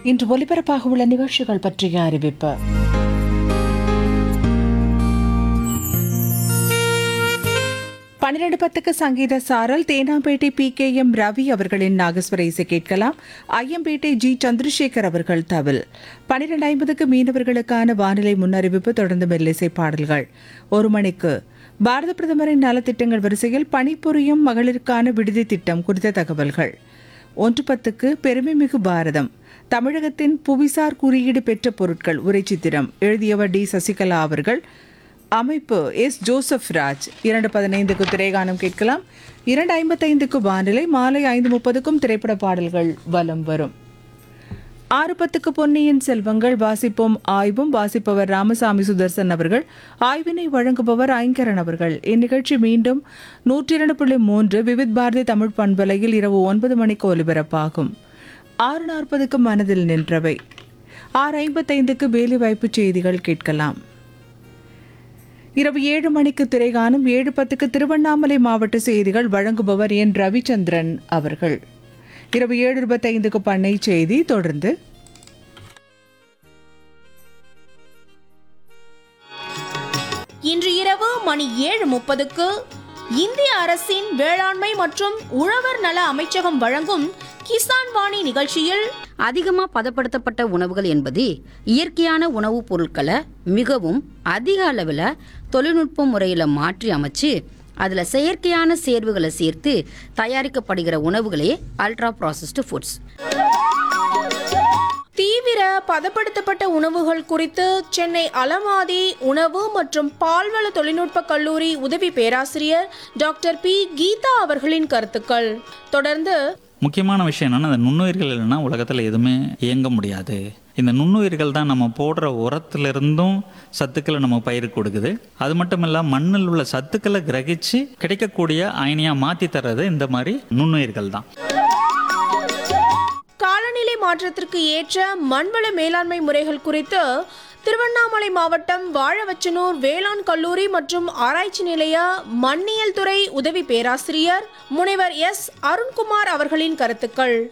இன்று ஒலிபரப்பாக உள்ள நிகழ்ச்சிகள் பற்றிய அறிவிப்பு பன்னிரண்டு பத்துக்கு சங்கீத சாரல் Teynampet P K M Ravi அவர்களின் நாகஸ்வர இசை கேட்கலாம் ஐயம்பேட்டை ஜி சந்திரசேகர் அவர்கள் தவில் பன்னிரண்டு ஐம்பதுக்கு மீனவர்களுக்கான வானிலை முன்னறிவிப்பு தொடர்ந்து மெல்லிசை பாடல்கள் ஒரு மணிக்கு பாரத பிரதமரின் நலத்திட்டங்கள் வரிசையில் பணிபுரியும் மகளிருக்கான விடுதி திட்டம் குறித்த தகவல்கள் ஒன்று பத்துக்கு பெருமைமிகு பாரதம் தமிழகத்தின் புவிசார் குறியீடு பெற்ற பொருட்கள் உரைச்சித்திரம் எழுதியவர் டி சசிகலா அவர்கள் அமைப்பு எஸ் ஜோசப் ராஜ் இரண்டு பதினைந்துக்கு திரைகானம் கேட்கலாம் இரண்டு ஐம்பத்தைந்துக்கு வானிலை மாலை ஐந்து முப்பதுக்கும் திரைப்பட பாடல்கள் வலம் வரும் ஆறு பத்துக்கு பொன்னியின் செல்வங்கள் வாசிப்போம் ஆய்வும் வாசிப்பவர் ராமசாமி சுதர்சன் அவர்கள் ஆய்வினை வழங்குபவர் ஐங்கரன் அவர்கள் இந்நிகழ்ச்சி மீண்டும் நூற்றி இரண்டு புள்ளி மூன்று விவித் பாரதி தமிழ் பண்பலையில் இரவு ஒன்பது மணிக்கு ஒலிபரப்பாகும் ஆறு நாற்பதுக்கு மனதில் நின்றவை ஆறு ஐம்பத்தைந்துக்கு வேலைவாய்ப்பு செய்திகள் கேட்கலாம் இரவு ஏழு மணிக்கு திரைகாணும் ஏழு பத்துக்கு திருவண்ணாமலை மாவட்ட செய்திகள் வழங்குபவர் என் ரவிச்சந்திரன் அவர்கள் இரவு ஏழு இருபத்தைந்துக்கு பண்ணை செய்தி தொடர்ந்து இன்று இரவு மணி ஏழு முப்பதுக்கு இந்திய அரசின் வேளாண்மை மற்றும் உழவர் நல அமைச்சகம் வழங்கும் கிசான் வாணி நிகழ்ச்சியில் அதிகமாக பதப்படுத்தப்பட்ட உணவுகள் என்பது இயற்கையான உணவுப் பொருட்களை மிகவும் அதிக அளவில் தொழில்நுட்ப முறையில் மாற்றி அமைச்சு அதில் செயற்கையான சேர்வுகளை சேர்த்து தயாரிக்கப்படுகிற உணவுகளே அல்ட்ரா ப்ராசஸ்டு ஃபுட்ஸ் தீவிர பதப்படுத்தப்பட்ட உணவுகள் குறித்து சென்னை அலமாதி உணவு மற்றும் பால்வள தொழில்நுட்ப கல்லூரி உதவி பேராசிரியர் டாக்டர் பி கீதா அவர்களின் கருத்துக்கள் தொடர்ந்து முக்கியமான விஷயம் என்னன்னா அந்த நுண்ணுயிர்கள் இல்லைன்னா உலகத்தில் எதுவுமே இயங்க முடியாது இந்த நுண்ணுயிர்கள் தான் நம்ம போடுற உரத்திலிருந்தும் சத்துக்களை நம்ம பயிருக்கு கொடுக்குது அது மட்டும் இல்ல மண்ணில் உள்ள சத்துக்களை கிரகிச்சு கிடைக்கக்கூடிய அயனியாக மாற்றி தர்றது இந்த மாதிரி நுண்ணுயிர்கள் தான் காலநிலை மாற்றத்திற்கு ஏற்ற மண்வள மேலாண்மை முறைகள் குறித்து திருவண்ணாமலை மாவட்டம் வாழவச்சனூர் வேளாண் கல்லூரி மற்றும் ஆராய்ச்சி நிலைய மண்ணியல் துறை உதவி பேராசிரியர் முனைவர் எஸ் அருண்குமார் அவர்களின் கருத்துக்கள்